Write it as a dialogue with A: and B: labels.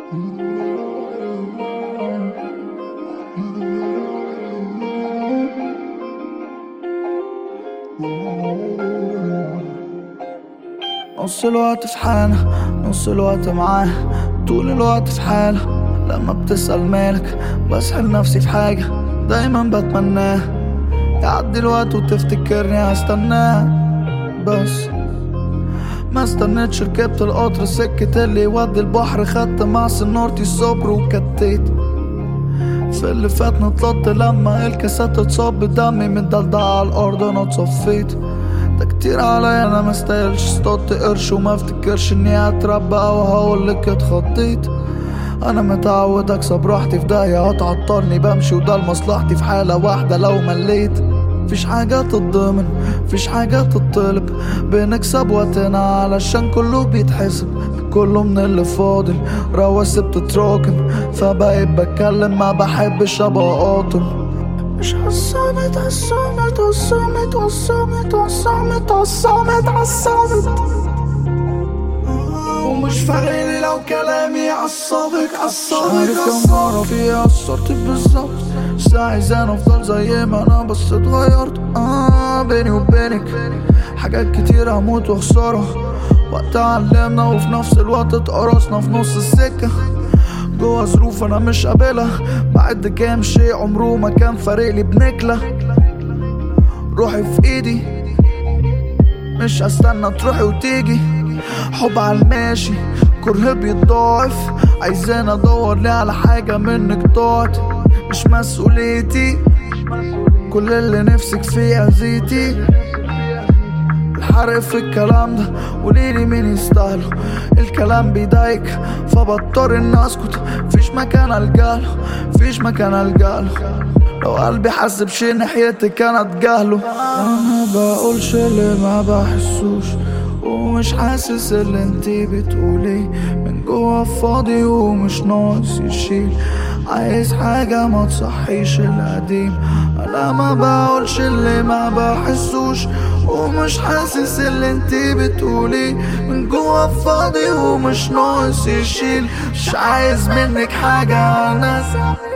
A: نص الوقت في حالة نص الوقت معاه طول الوقت في حالة لما بتسأل مالك بسحل نفسي في حاجة دايما بتمناه يعدي الوقت وتفتكرني هستناه بس ما استنيتش ركبت القطر سكة اللي يودي البحر خدت مع سنورتي الصبر وكتيت في اللي فات نطلت لما الكاسات اتصاب بدمي متدلدع على الارض انا اتصفيت ده كتير عليا انا مستاهلش اصطدت قرش وما افتكرش اني هتربى او هقولك اتخطيت انا متعود اكسب راحتي في داهية هتعطلني بمشي وده لمصلحتي في حالة واحدة لو مليت فيش حاجة تتضمن فيش حاجة تطلب بنكسب وقتنا علشان كله بيتحسب كله من اللي فاضل رواسب تتراكم فبقيت بتكلم ما بحبش ابقى قاطم مش عصامت عصامت عصامت عصامت عصامت عصامت عصامت ومش فارقلي لو كلامي عصابك عصابك عارف كم مرة فيها قصرت بالظبط بس عايز انا افضل زي ما انا بس اتغيرت اه بيني وبينك حاجات كتير هموت واخسرها وقت علمنا وفي نفس الوقت اتقرصنا في نص السكة جوا ظروف انا مش قابلها بعد كام شيء عمره ما كان فارق لي بنكلة روحي في ايدي مش هستنى تروحي وتيجي حب على الماشي كره بيتضاعف عايزين ادور ليه على حاجة منك ضاعت مش مسؤوليتي كل اللي نفسك فيه اذيتي الحرق في الكلام ده قوليلي مين يستاهله الكلام بيضايق فبضطر اني اسكت فيش مكان الجاله فيش مكان الجاله لو قلبي حس بشي ناحيتك انا اتجاهله انا بقولش اللي ما بحسوش ومش حاسس اللي انتي بتقوليه من جوا فاضي ومش ناقص يشيل عايز حاجة ما تصحيش القديم انا ما بقولش اللي ما بحسوش ومش حاسس اللي انتي بتقوليه من جوا فاضي ومش ناقص يشيل مش عايز منك حاجة انا